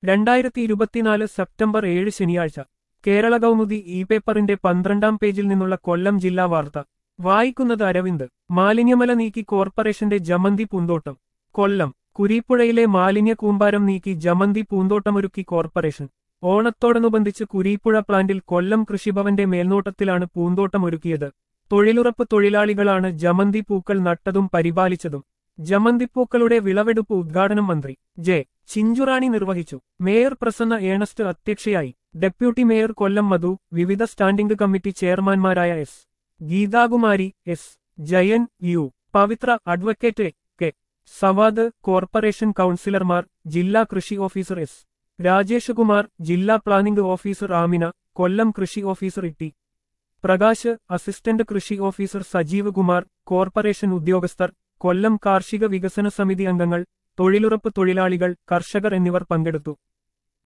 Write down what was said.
രണ്ടായിരത്തി ഇരുപത്തിനാല് സെപ്റ്റംബർ ഏഴ് ശനിയാഴ്ച കേരള കൗമുദി ഇ പേപ്പറിന്റെ പന്ത്രണ്ടാം പേജിൽ നിന്നുള്ള കൊല്ലം ജില്ലാ വാർത്ത വായിക്കുന്നത് അരവിന്ദ് മാലിന്യമല നീക്കി കോർപ്പറേഷന്റെ ജമന്തി പൂന്തോട്ടം കൊല്ലം കുരീപ്പുഴയിലെ മാലിന്യ കൂമ്പാരം നീക്കി ജമന്തി പൂന്തോട്ടമൊരുക്കി കോർപ്പറേഷൻ ഓണത്തോടനുബന്ധിച്ച് കുരീപ്പുഴ പ്ലാന്റിൽ കൊല്ലം കൃഷിഭവന്റെ മേൽനോട്ടത്തിലാണ് പൂന്തോട്ടം ഒരുക്കിയത് തൊഴിലുറപ്പ് തൊഴിലാളികളാണ് ജമന്തി പൂക്കൾ നട്ടതും പരിപാലിച്ചതും ജമന്തിപ്പൂക്കളുടെ വിളവെടുപ്പ് ഉദ്ഘാടനം മന്ത്രി ജെ ചിഞ്ചുറാണി നിർവഹിച്ചു മേയർ പ്രസന്ന ഏണസ്റ്റ് അധ്യക്ഷയായി ഡെപ്യൂട്ടി മേയർ കൊല്ലം മധു വിവിധ സ്റ്റാൻഡിംഗ് കമ്മിറ്റി ചെയർമാൻമാരായ S Geethakumari S Jayan U Pavithra advocate K Savad corporation കൗൺസിലർമാർ ജില്ലാ കൃഷി ഓഫീസർ എസ് രാജേഷ് കുമാർ ജില്ലാ പ്ലാനിംഗ് ഓഫീസർ ആമിന കൊല്ലം കൃഷി ഓഫീസർ ഇട്ടി പ്രകാശ് അസിസ്റ്റന്റ് കൃഷി ഓഫീസർ സജീവ് കുമാർ കോർപ്പറേഷൻ ഉദ്യോഗസ്ഥർ കൊല്ലം കാർഷിക വികസന സമിതി അംഗങ്ങൾ തൊഴിലുറപ്പ് തൊഴിലാളികൾ കർഷകർ എന്നിവർ പങ്കെടുത്തു